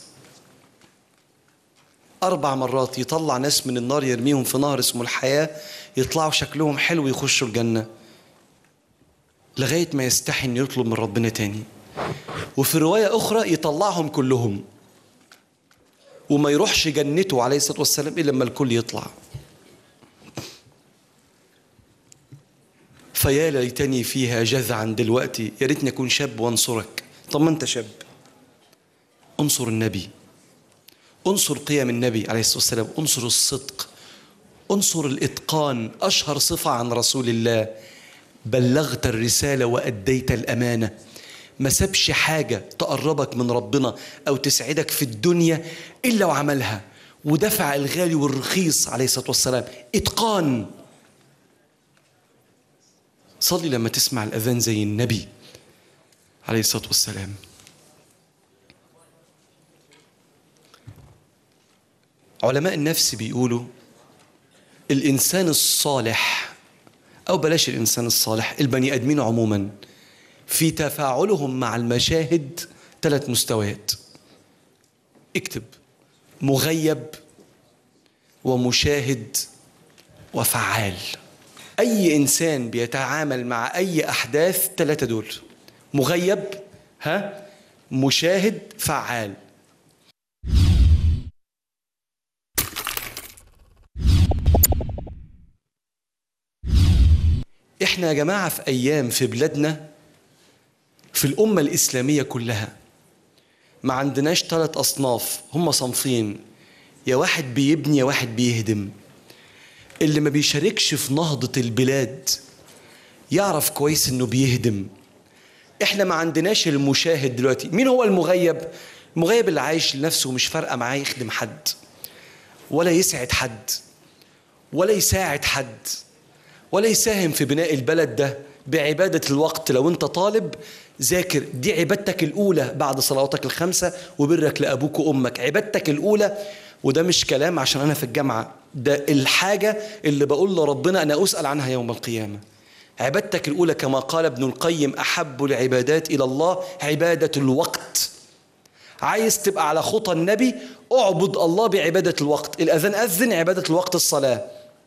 أربع مرات يطلع ناس من النار يرميهم في نهر اسمه الحياة يطلعوا شكلهم حلو يخشوا الجنة لغاية ما يستحي إنه يطلب من ربنا تاني وفي رواية أخرى يطلعهم كلهم وما يروحش جنته عليه الصلاة والسلام إلا لما الكل يطلع فيا ليتني فيها جذعا دلوقتي يا ريتني أكون شاب وأنصرك طب ما أنت شاب انصر النبي انصر قيم النبي عليه الصلاه والسلام انصر الصدق انصر الاتقان اشهر صفه عن رسول الله بلغت الرساله واديت الامانه ما سابش حاجه تقربك من ربنا او تسعدك في الدنيا الا وعملها ودفع الغالي والرخيص عليه الصلاه والسلام اتقان صلي لما تسمع الاذان زي النبي عليه الصلاه والسلام علماء النفس بيقولوا الإنسان الصالح أو بلاش الإنسان الصالح البني آدمين عموما في تفاعلهم مع المشاهد ثلاث مستويات اكتب مغيب ومشاهد وفعال أي إنسان بيتعامل مع أي أحداث ثلاثة دول مغيب ها مشاهد فعال احنا يا جماعة في أيام في بلادنا في الأمة الإسلامية كلها ما عندناش ثلاث أصناف هم صنفين يا واحد بيبني يا واحد بيهدم اللي ما بيشاركش في نهضة البلاد يعرف كويس انه بيهدم احنا ما عندناش المشاهد دلوقتي مين هو المغيب المغيب اللي عايش لنفسه ومش فارقه معاه يخدم حد ولا يسعد حد ولا يساعد حد ولا يساهم في بناء البلد ده بعبادة الوقت لو انت طالب ذاكر دي عبادتك الأولى بعد صلواتك الخمسة وبرك لأبوك وأمك عبادتك الأولى وده مش كلام عشان أنا في الجامعة ده الحاجة اللي بقول لربنا أنا أسأل عنها يوم القيامة عبادتك الأولى كما قال ابن القيم أحب العبادات إلى الله عبادة الوقت عايز تبقى على خطى النبي اعبد الله بعبادة الوقت الأذان أذن عبادة الوقت الصلاة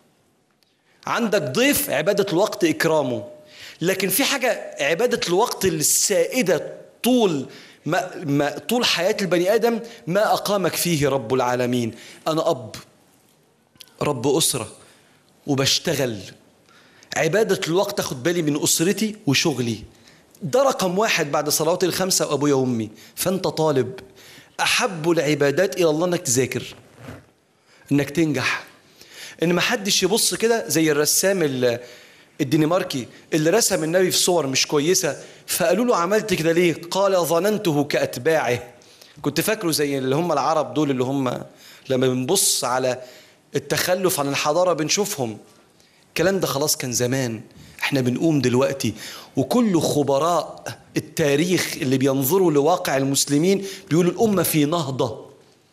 عندك ضيف عبادة الوقت إكرامه لكن في حاجة عبادة الوقت السائدة طول ما, ما طول حياة البني آدم ما أقامك فيه رب العالمين أنا أب رب أسرة وبشتغل عبادة الوقت أخد بالي من أسرتي وشغلي ده رقم واحد بعد صلوات الخمسة وأبويا وأمي فأنت طالب أحب العبادات إلى الله أنك تذاكر أنك تنجح ان ما حدش يبص كده زي الرسام ال- الدنماركي اللي رسم النبي في صور مش كويسه فقالوا له عملت كده ليه؟ قال ظننته كاتباعه كنت فاكره زي اللي هم العرب دول اللي هم لما بنبص على التخلف عن الحضاره بنشوفهم الكلام ده خلاص كان زمان احنا بنقوم دلوقتي وكل خبراء التاريخ اللي بينظروا لواقع المسلمين بيقولوا الامه في نهضه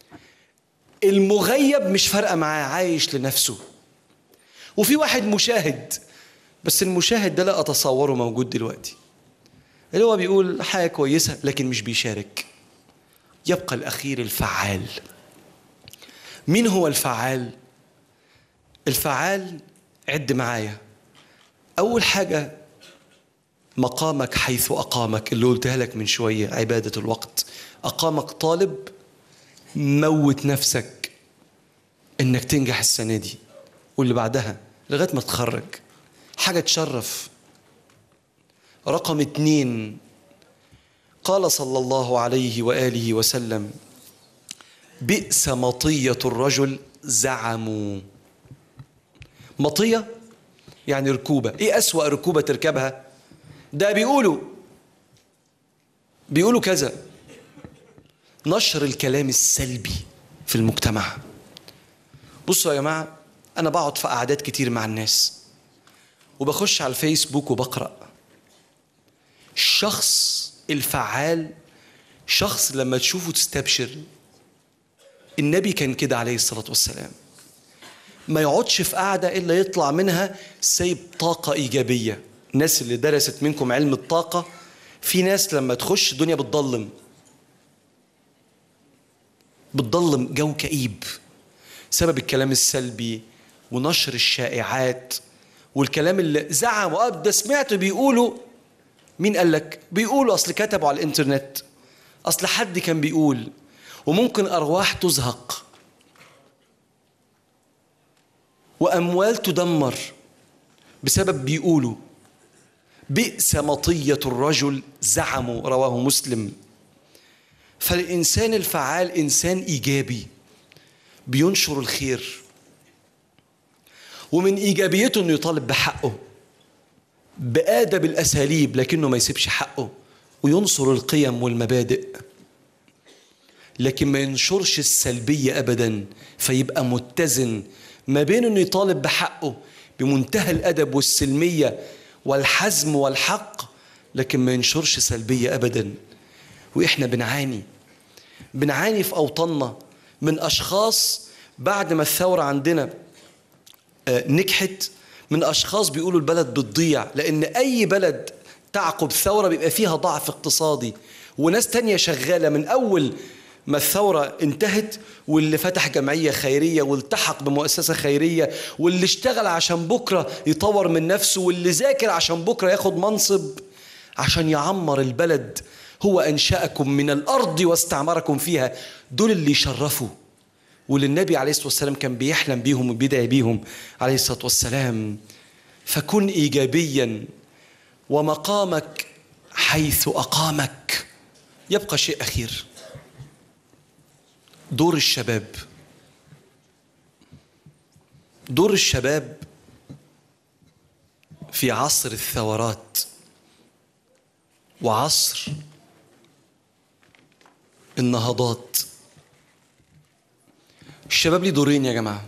المغيب مش فارقه معاه عايش لنفسه وفي واحد مشاهد بس المشاهد ده لا اتصوره موجود دلوقتي اللي هو بيقول حاجه كويسه لكن مش بيشارك يبقى الاخير الفعال مين هو الفعال الفعال عد معايا اول حاجه مقامك حيث اقامك اللي قلتها لك من شويه عباده الوقت اقامك طالب موت نفسك انك تنجح السنه دي واللي بعدها لغايه ما تتخرج حاجه تشرف رقم اتنين قال صلى الله عليه واله وسلم بئس مطيه الرجل زعموا مطيه يعني ركوبه ايه اسوا ركوبه تركبها ده بيقولوا بيقولوا كذا نشر الكلام السلبي في المجتمع بصوا يا جماعة أنا بقعد في قعدات كتير مع الناس وبخش على الفيسبوك وبقرأ الشخص الفعال شخص لما تشوفه تستبشر النبي كان كده عليه الصلاة والسلام ما يقعدش في قعدة إلا يطلع منها سايب طاقة إيجابية الناس اللي درست منكم علم الطاقة في ناس لما تخش الدنيا بتضلم بتضلم جو كئيب سبب الكلام السلبي ونشر الشائعات والكلام اللي زعموا اه ده سمعت بيقولوا مين قال لك؟ بيقولوا اصل كتبوا على الانترنت اصل حد كان بيقول وممكن ارواح تزهق واموال تدمر بسبب بيقولوا بئس مطيه الرجل زعموا رواه مسلم فالإنسان الفعال إنسان إيجابي بينشر الخير ومن إيجابيته إنه يطالب بحقه بآدب الأساليب لكنه ما يسيبش حقه وينصر القيم والمبادئ لكن ما ينشرش السلبية أبدا فيبقى متزن ما بين إنه يطالب بحقه بمنتهى الأدب والسلمية والحزم والحق لكن ما ينشرش سلبية أبدا وإحنا بنعاني بنعاني في أوطاننا من أشخاص بعد ما الثورة عندنا آه، نجحت من أشخاص بيقولوا البلد بتضيع لأن أي بلد تعقب ثورة بيبقى فيها ضعف اقتصادي وناس تانية شغالة من أول ما الثورة انتهت واللي فتح جمعية خيرية والتحق بمؤسسة خيرية واللي اشتغل عشان بكرة يطور من نفسه واللي ذاكر عشان بكرة ياخد منصب عشان يعمر البلد هو أنشأكم من الأرض واستعمركم فيها دول اللي يشرفوا واللي النبي عليه الصلاة والسلام كان بيحلم بيهم وبيدعي بيهم عليه الصلاة والسلام فكن إيجابيا ومقامك حيث أقامك يبقى شيء أخير دور الشباب دور الشباب في عصر الثورات وعصر النهضات الشباب ليه دورين يا جماعة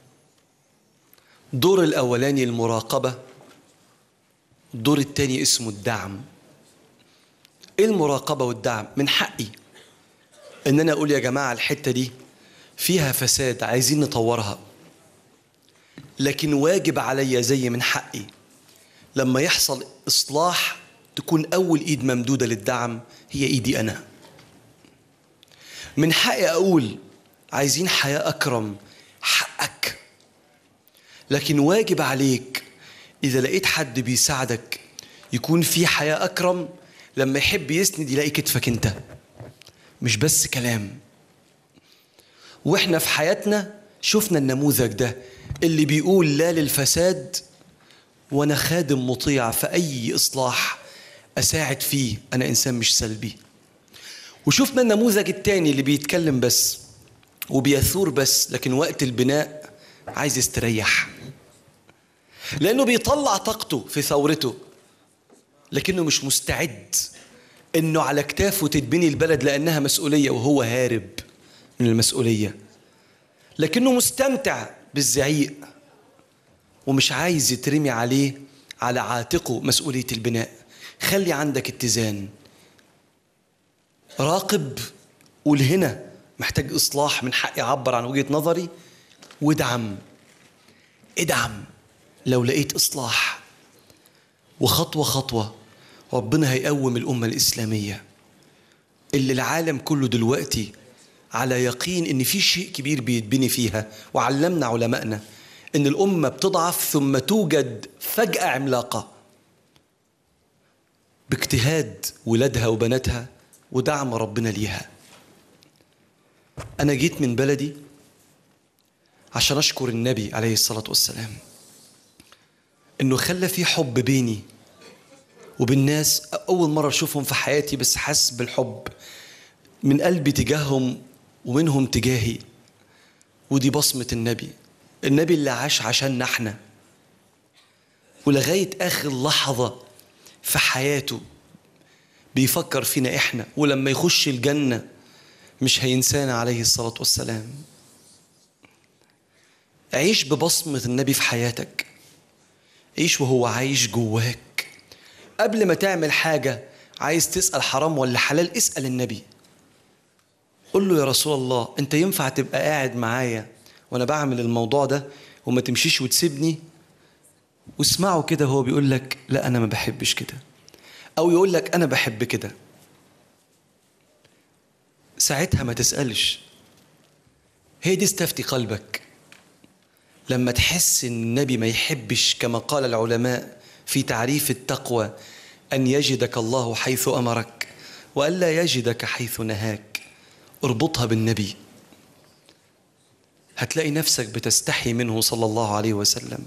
دور الأولاني المراقبة الدور التاني اسمه الدعم ايه المراقبة والدعم من حقي ان انا اقول يا جماعة الحتة دي فيها فساد عايزين نطورها لكن واجب عليا زي من حقي لما يحصل اصلاح تكون اول ايد ممدودة للدعم هي ايدي انا من حقي اقول عايزين حياة اكرم حقك لكن واجب عليك اذا لقيت حد بيساعدك يكون في حياة اكرم لما يحب يسند يلاقي كتفك انت مش بس كلام واحنا في حياتنا شفنا النموذج ده اللي بيقول لا للفساد وانا خادم مطيع في اي اصلاح اساعد فيه انا انسان مش سلبي وشفنا النموذج التاني اللي بيتكلم بس وبيثور بس لكن وقت البناء عايز يستريح لانه بيطلع طاقته في ثورته لكنه مش مستعد انه على كتافه تتبني البلد لانها مسؤوليه وهو هارب من المسؤوليه لكنه مستمتع بالزعيق ومش عايز يترمي عليه على عاتقه مسؤوليه البناء خلي عندك اتزان راقب قول هنا محتاج اصلاح من حقي اعبر عن وجهه نظري وادعم ادعم لو لقيت اصلاح وخطوه خطوه ربنا هيقوم الامه الاسلاميه اللي العالم كله دلوقتي على يقين ان في شيء كبير بيتبني فيها وعلمنا علمائنا ان الامه بتضعف ثم توجد فجاه عملاقه باجتهاد ولادها وبناتها ودعم ربنا ليها انا جيت من بلدي عشان اشكر النبي عليه الصلاه والسلام انه خلى في حب بيني وبين ناس اول مره اشوفهم في حياتي بس حاسس بالحب من قلبي تجاههم ومنهم تجاهي ودي بصمه النبي النبي اللي عاش عشاننا احنا ولغايه اخر لحظه في حياته بيفكر فينا احنا ولما يخش الجنه مش هينسانا عليه الصلاه والسلام عيش ببصمه النبي في حياتك عيش وهو عايش جواك قبل ما تعمل حاجه عايز تسال حرام ولا حلال اسال النبي قول له يا رسول الله انت ينفع تبقى قاعد معايا وانا بعمل الموضوع ده وما تمشيش وتسيبني واسمعه كده وهو بيقول لك لا انا ما بحبش كده او يقول لك انا بحب كده ساعتها ما تسالش هي دي استفتي قلبك لما تحس ان النبي ما يحبش كما قال العلماء في تعريف التقوى ان يجدك الله حيث امرك والا يجدك حيث نهاك اربطها بالنبي هتلاقي نفسك بتستحي منه صلى الله عليه وسلم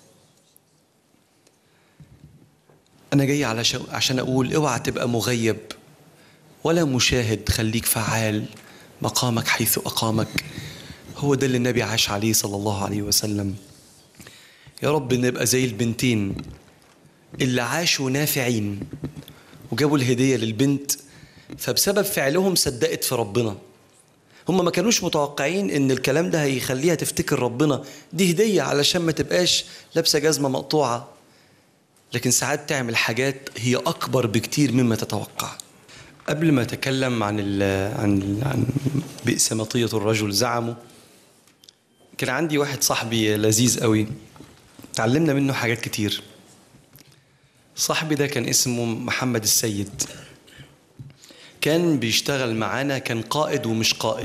أنا جاي على شو... عشان أقول اوعى تبقى مغيب ولا مشاهد خليك فعال مقامك حيث أقامك هو ده اللي النبي عاش عليه صلى الله عليه وسلم يا رب نبقى زي البنتين اللي عاشوا نافعين وجابوا الهدية للبنت فبسبب فعلهم صدقت في ربنا هم ما كانوش متوقعين ان الكلام ده هيخليها تفتكر ربنا دي هدية علشان ما تبقاش لابسة جزمة مقطوعة لكن ساعات تعمل حاجات هي اكبر بكتير مما تتوقع قبل ما اتكلم عن ال عن ال عن بئس مطيه الرجل زعموا كان عندي واحد صاحبي لذيذ قوي تعلمنا منه حاجات كتير صاحبي ده كان اسمه محمد السيد كان بيشتغل معانا كان قائد ومش قائد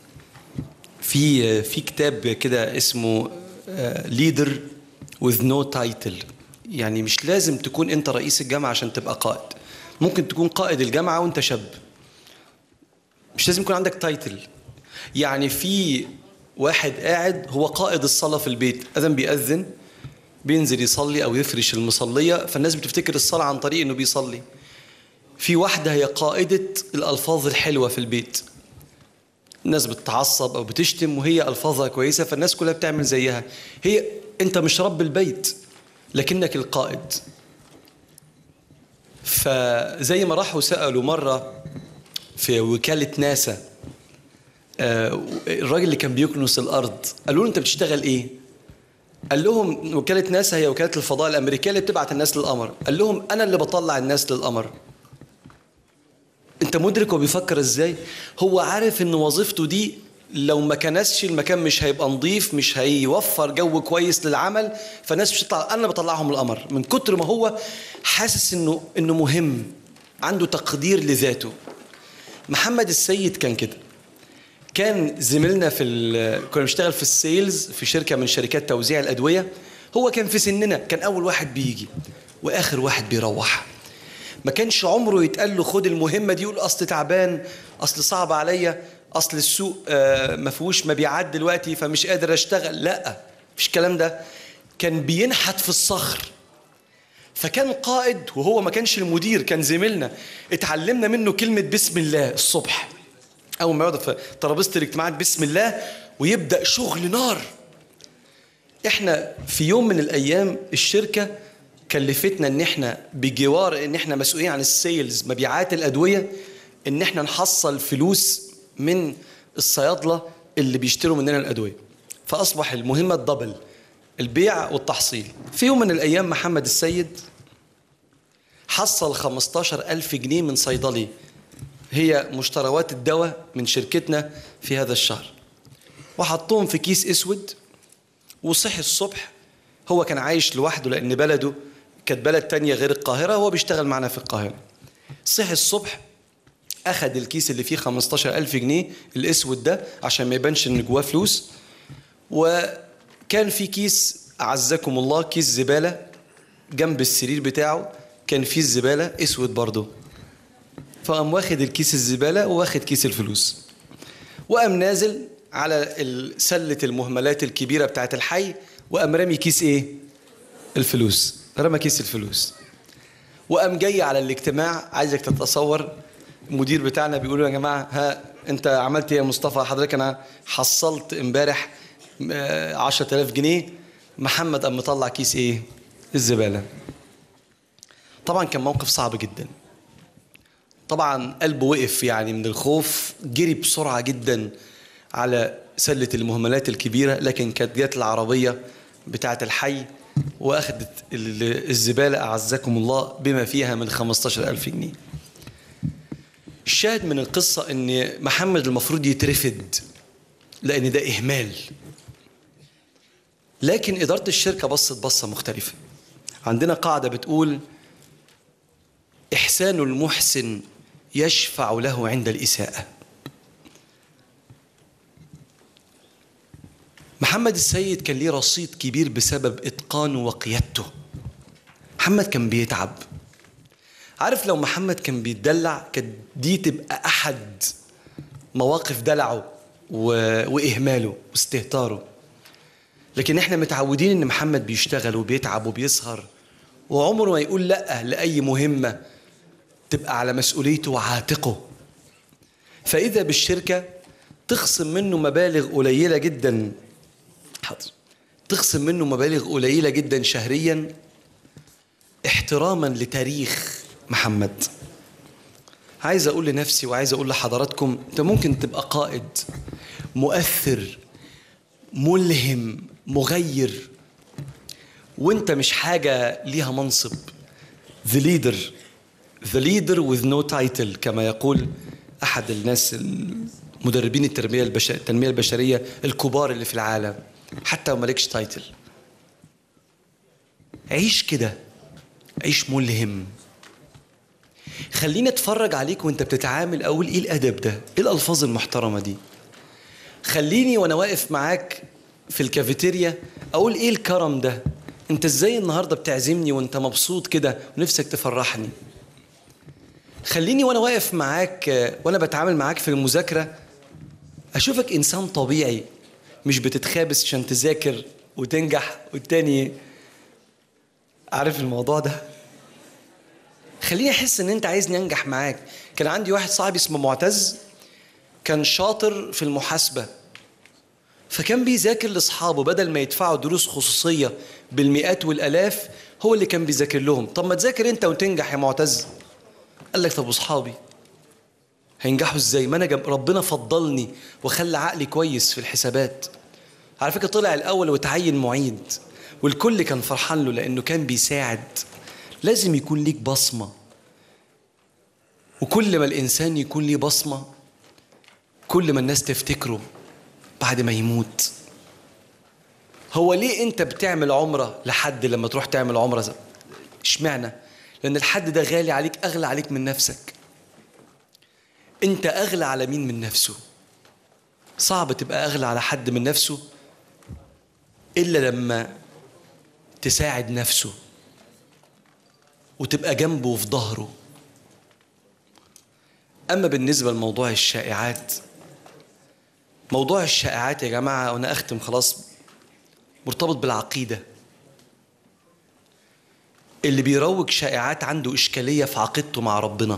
في في كتاب كده اسمه ليدر with no title يعني مش لازم تكون انت رئيس الجامعه عشان تبقى قائد ممكن تكون قائد الجامعه وانت شاب مش لازم يكون عندك تايتل يعني في واحد قاعد هو قائد الصلاه في البيت اذن بيأذن بينزل يصلي او يفرش المصليه فالناس بتفتكر الصلاه عن طريق انه بيصلي في واحده هي قائده الالفاظ الحلوه في البيت الناس بتتعصب او بتشتم وهي الفاظها كويسه فالناس كلها بتعمل زيها هي انت مش رب البيت لكنك القائد فزي ما راحوا سالوا مره في وكاله ناسا آه، الراجل اللي كان بيكنس الارض قالوا له انت بتشتغل ايه قال لهم وكاله ناسا هي وكاله الفضاء الامريكيه اللي بتبعت الناس للقمر قال لهم انا اللي بطلع الناس للقمر انت مدرك هو بيفكر ازاي هو عارف ان وظيفته دي لو ما كنسش المكان مش هيبقى نظيف مش هيوفر جو كويس للعمل فالناس مش هتطلع انا بطلعهم القمر من كتر ما هو حاسس انه انه مهم عنده تقدير لذاته محمد السيد كان كده كان زميلنا في ال- كنا بنشتغل في السيلز في شركه من شركات توزيع الادويه هو كان في سننا كان اول واحد بيجي واخر واحد بيروح ما كانش عمره يتقال له خد المهمه دي يقول اصل تعبان اصل صعب عليا اصل السوق آه، ما فيهوش مبيعات دلوقتي فمش قادر اشتغل لا مفيش الكلام ده كان بينحت في الصخر فكان قائد وهو ما كانش المدير كان زميلنا اتعلمنا منه كلمة بسم الله الصبح أول ما يقعد في ترابيزة الاجتماعات بسم الله ويبدأ شغل نار احنا في يوم من الأيام الشركة كلفتنا ان احنا بجوار ان احنا مسؤولين عن السيلز مبيعات الأدوية ان احنا نحصل فلوس من الصيادلة اللي بيشتروا مننا الأدوية فأصبح المهمة الدبل البيع والتحصيل في يوم من الأيام محمد السيد حصل 15 ألف جنيه من صيدلي هي مشتروات الدواء من شركتنا في هذا الشهر وحطهم في كيس اسود وصحي الصبح هو كان عايش لوحده لان بلده كانت بلد تانية غير القاهرة هو بيشتغل معنا في القاهرة صحي الصبح أخد الكيس اللي فيه 15 ألف جنيه الأسود ده عشان ما يبانش إن جواه فلوس وكان في كيس أعزكم الله كيس زبالة جنب السرير بتاعه كان فيه الزبالة أسود برضه فقام واخد الكيس الزبالة وواخد كيس الفلوس وقام نازل على ال- سلة المهملات الكبيرة بتاعت الحي وقام رامي كيس ايه؟ الفلوس رمى كيس الفلوس وقام جاي على الاجتماع عايزك تتصور المدير بتاعنا بيقول له يا جماعة ها انت عملت ايه يا مصطفى حضرتك انا حصلت امبارح آه، 10000 جنيه محمد قام مطلع كيس ايه؟ الزبالة طبعا كان موقف صعب جدا طبعا قلبه وقف يعني من الخوف جري بسرعة جدا على سلة المهملات الكبيرة لكن كانت جات العربية بتاعة الحي وأخذت ال- الزبالة أعزكم الله بما فيها من 15 ألف جنيه الشاهد من القصة أن محمد المفروض يترفد لأن ده إهمال لكن إدارة الشركة بصت بصة مختلفة عندنا قاعدة بتقول إحسان المحسن يشفع له عند الإساءة محمد السيد كان ليه رصيد كبير بسبب إتقانه وقيادته محمد كان بيتعب عارف لو محمد كان بيتدلع كانت دي تبقى أحد مواقف دلعه و... وإهماله واستهتاره لكن احنا متعودين ان محمد بيشتغل وبيتعب وبيسهر وعمره ما يقول لا لأي مهمة تبقى على مسؤوليته وعاتقه فإذا بالشركة تخصم منه مبالغ قليلة جدا حاضر تخصم منه مبالغ قليلة جدا شهريا احتراما لتاريخ محمد عايز أقول لنفسي وعايز أقول لحضراتكم أنت ممكن تبقى قائد مؤثر ملهم مغير وانت مش حاجة ليها منصب the leader the leader with no title كما يقول أحد الناس المدربين التربية البش... التنمية البشرية الكبار اللي في العالم حتى لو مالكش تايتل عيش كده عيش ملهم خليني اتفرج عليك وانت بتتعامل اقول ايه الادب ده ايه الالفاظ المحترمه دي خليني وانا واقف معاك في الكافيتيريا اقول ايه الكرم ده انت ازاي النهارده بتعزمني وانت مبسوط كده ونفسك تفرحني خليني وانا واقف معاك آه، وانا بتعامل معاك في المذاكره اشوفك انسان طبيعي مش بتتخابس عشان تذاكر وتنجح والتاني عارف الموضوع ده خليني احس ان انت عايزني انجح معاك كان عندي واحد صاحبي اسمه معتز كان شاطر في المحاسبه فكان بيذاكر لاصحابه بدل ما يدفعوا دروس خصوصيه بالمئات والالاف هو اللي كان بيذاكر لهم طب ما تذاكر انت وتنجح يا معتز قال لك طب واصحابي هينجحوا ازاي ما انا جم... ربنا فضلني وخلى عقلي كويس في الحسابات على فكره طلع الاول وتعين معيد والكل كان فرحان له لانه كان بيساعد لازم يكون ليك بصمه وكل ما الانسان يكون ليه بصمه كل ما الناس تفتكره بعد ما يموت هو ليه انت بتعمل عمره لحد لما تروح تعمل عمره زي- اشمعنى لان الحد ده غالي عليك اغلى عليك من نفسك انت اغلى على مين من نفسه صعب تبقى اغلى على حد من نفسه الا لما تساعد نفسه وتبقى جنبه وفي ظهره اما بالنسبه لموضوع الشائعات موضوع الشائعات يا جماعه وانا اختم خلاص مرتبط بالعقيده اللي بيروج شائعات عنده اشكاليه في عقيدته مع ربنا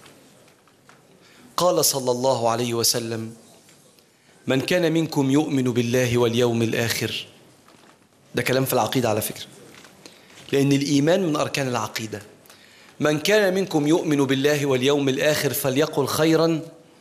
قال صلى الله عليه وسلم من كان منكم يؤمن بالله واليوم الاخر ده كلام في العقيده على فكره لان الايمان من اركان العقيده من كان منكم يؤمن بالله واليوم الاخر فليقل خيرا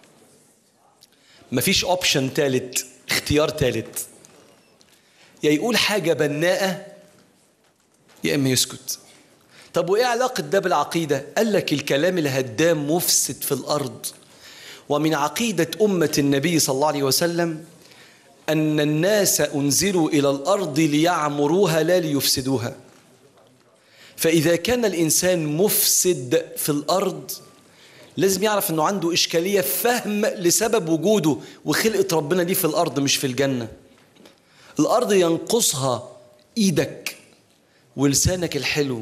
مفيش اوبشن تالت اختيار تالت يا يقول حاجه بناءه يا اما يسكت طب وايه علاقه ده بالعقيده قال لك الكلام الهدام مفسد في الارض ومن عقيده امه النبي صلى الله عليه وسلم ان الناس انزلوا الى الارض ليعمروها لا ليفسدوها فاذا كان الانسان مفسد في الارض لازم يعرف انه عنده اشكاليه في فهم لسبب وجوده وخلقه ربنا دي في الارض مش في الجنه الارض ينقصها ايدك ولسانك الحلو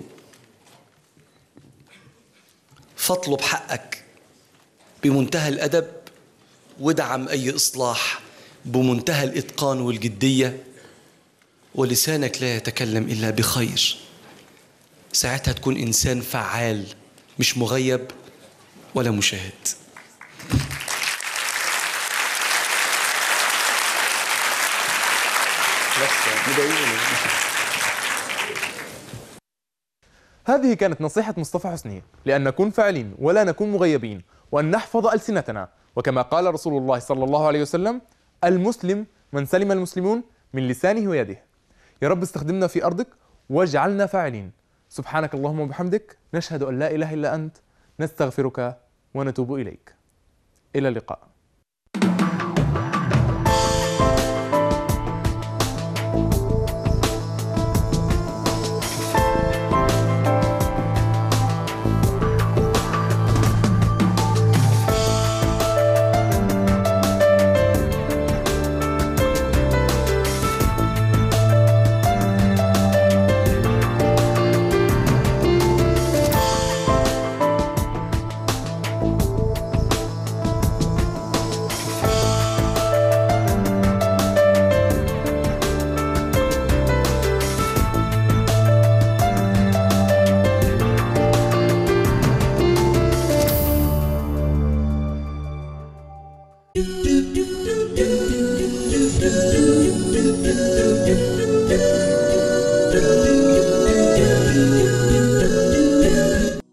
فاطلب حقك بمنتهى الادب وادعم اي اصلاح بمنتهى الاتقان والجديه ولسانك لا يتكلم الا بخير ساعتها تكون انسان فعال مش مغيب ولا مشاهد هذه كانت نصيحة مصطفى حسني لأن نكون فاعلين ولا نكون مغيبين وأن نحفظ ألسنتنا وكما قال رسول الله صلى الله عليه وسلم المسلم من سلم المسلمون من لسانه ويده يا رب استخدمنا في أرضك واجعلنا فاعلين سبحانك اللهم وبحمدك نشهد أن لا إله إلا أنت نستغفرك ونتوب إليك إلى اللقاء